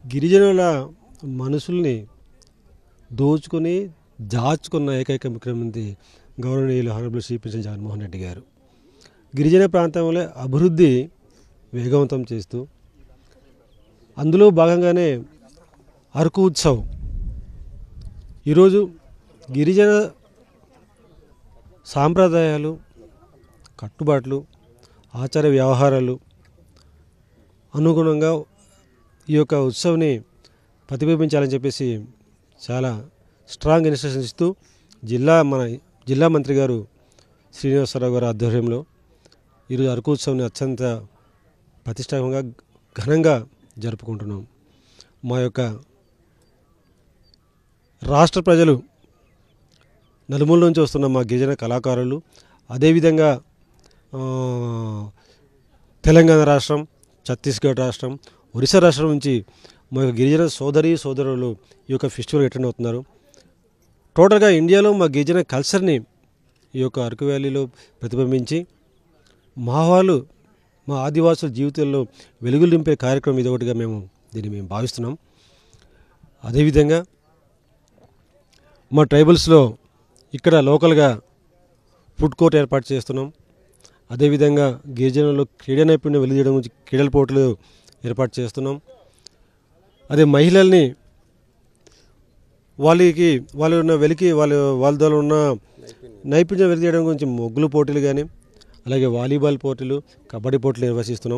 గిరిజనుల మనసుల్ని దోచుకొని దాచుకున్న ఏకైక ముఖ్యమంత్రి గౌరవనీయులు హానరబుల్ శ్రీ పిల్సిన జగన్మోహన్ రెడ్డి గారు గిరిజన ప్రాంతంలో అభివృద్ధి వేగవంతం చేస్తూ అందులో భాగంగానే అరకు ఉత్సవ్ ఈరోజు గిరిజన సాంప్రదాయాలు కట్టుబాట్లు ఆచార వ్యవహారాలు అనుగుణంగా ఈ యొక్క ఉత్సవ్ని ప్రతిబింబించాలని చెప్పేసి చాలా స్ట్రాంగ్ ఇన్స్ట్రక్షన్స్ ఇస్తూ జిల్లా మన జిల్లా మంత్రి గారు శ్రీనివాసరావు గారి ఆధ్వర్యంలో ఈరోజు అరకు ఉత్సవాన్ని అత్యంత ప్రతిష్టాత్మకంగా ఘనంగా జరుపుకుంటున్నాం మా యొక్క రాష్ట్ర ప్రజలు నలుమూల నుంచి వస్తున్న మా గిరిజన కళాకారులు అదేవిధంగా ఆ, తెలంగాణ రాష్ట్రం ఛత్తీస్గఢ్ రాష్ట్రం ఒరిస్సా రాష్ట్రం నుంచి మా యొక్క గిరిజన సోదరి సోదరులు ఈ యొక్క ఫెస్టివల్ అటెండ్ అవుతున్నారు టోటల్గా ఇండియాలో మా గిరిజన కల్చర్ని ఈ యొక్క అరకు వ్యాలీలో ప్రతిబింబించి మా వాళ్ళు మా ఆదివాసుల జీవితంలో వెలుగులు నింపే కార్యక్రమం ఇది ఒకటిగా మేము దీన్ని మేము భావిస్తున్నాం అదేవిధంగా మా ట్రైబల్స్లో ఇక్కడ లోకల్గా ఫుడ్ కోర్ట్ ఏర్పాటు చేస్తున్నాం అదేవిధంగా గిరిజనుల్లో క్రీడా నైపుణ్యం వెలియడం గురించి క్రీడల పోటీలు ఏర్పాటు చేస్తున్నాం అదే మహిళల్ని వాళ్ళకి వాళ్ళు ఉన్న వెలికి వాళ్ళ వాళ్ళ ద్వారా ఉన్న నైపుణ్యం వెలియడం గురించి మొగ్గులు పోటీలు కానీ అలాగే వాలీబాల్ పోటీలు కబడ్డీ పోటీలు నిర్వహిస్తున్నాం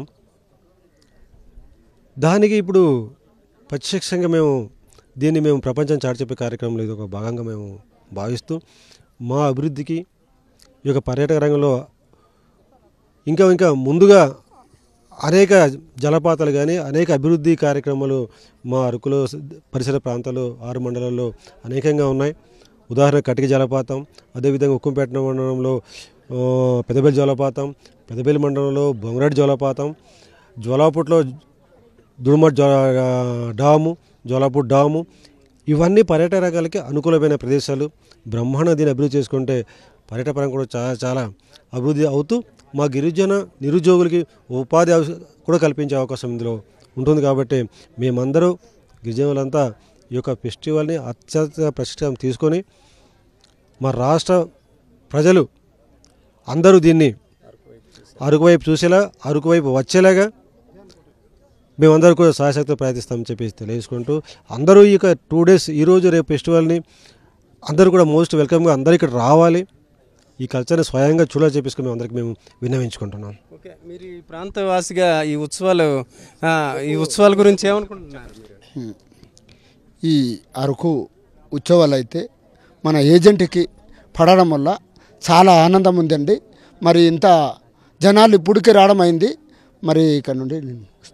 దానికి ఇప్పుడు ప్రత్యక్షంగా మేము దీన్ని మేము ప్రపంచం చాటి చెప్పే కార్యక్రమంలో ఇది ఒక భాగంగా మేము భావిస్తూ మా అభివృద్ధికి ఈ యొక్క పర్యాటక రంగంలో ఇంకా ఇంకా ముందుగా అనేక జలపాతాలు కానీ అనేక అభివృద్ధి కార్యక్రమాలు మా అరకులో పరిసర ప్రాంతాలు ఆరు మండలాల్లో అనేకంగా ఉన్నాయి ఉదాహరణ కటిక జలపాతం అదేవిధంగా ఉక్కుంపేట మండలంలో ఆ, పెదబెల్లి జలపాతం పెదబెల్లి మండలంలో బొంగరాటి జలపాతం జ్వాలాపుట్లో దుడుమట్ జ్వా డాము జ్వాలాపూట్ డాము ఇవన్నీ పర్యాటక రంగాలకి అనుకూలమైన ప్రదేశాలు బ్రహ్మాండ దీన్ని అభివృద్ధి చేసుకుంటే పర్యాటక పరంగా కూడా చాలా చాలా అభివృద్ధి అవుతూ మా గిరిజన నిరుద్యోగులకి ఉపాధి అవస- కూడా కల్పించే అవకాశం ఇందులో ఉంటుంది కాబట్టి మేమందరూ గిరిజనులంతా ఈ యొక్క ఫెస్టివల్ని అత్యంత ప్రతిష్టం తీసుకొని మా రాష్ట్ర ప్రజలు అందరూ దీన్ని అరకు వైపు చూసేలా అరకు వైపు వచ్చేలాగా మేమందరూ కూడా సాయశక్తి ప్రయత్నిస్తామని చెప్పేసి తెలియజేసుకుంటూ అందరూ ఈ యొక్క టూ డేస్ ఈరోజు రేపు ఫెస్టివల్ని అందరూ కూడా మోస్ట్ వెల్కమ్గా అందరూ ఇక్కడ రావాలి ఈ కల్చర్ని స్వయంగా చూడాలని చెప్పేసి మేము అందరికి మేము విన్నవించుకుంటున్నాం ఓకే మీరు ఈ ప్రాంతవాసిగా ఈ ఉత్సవాలు ఆ, ఈ ఉత్సవాల గురించి ఏమనుకుంటున్నారు మీరు ఈ అరకు ఉత్సవాలు అయితే మన ఏజెంట్కి పడడం వల్ల చాలా ఆనందం ఉందండి మరి ఇంత జనాలు ఇప్పటికే రావడం అయింది మరి ఇక్కడ నుండి నేను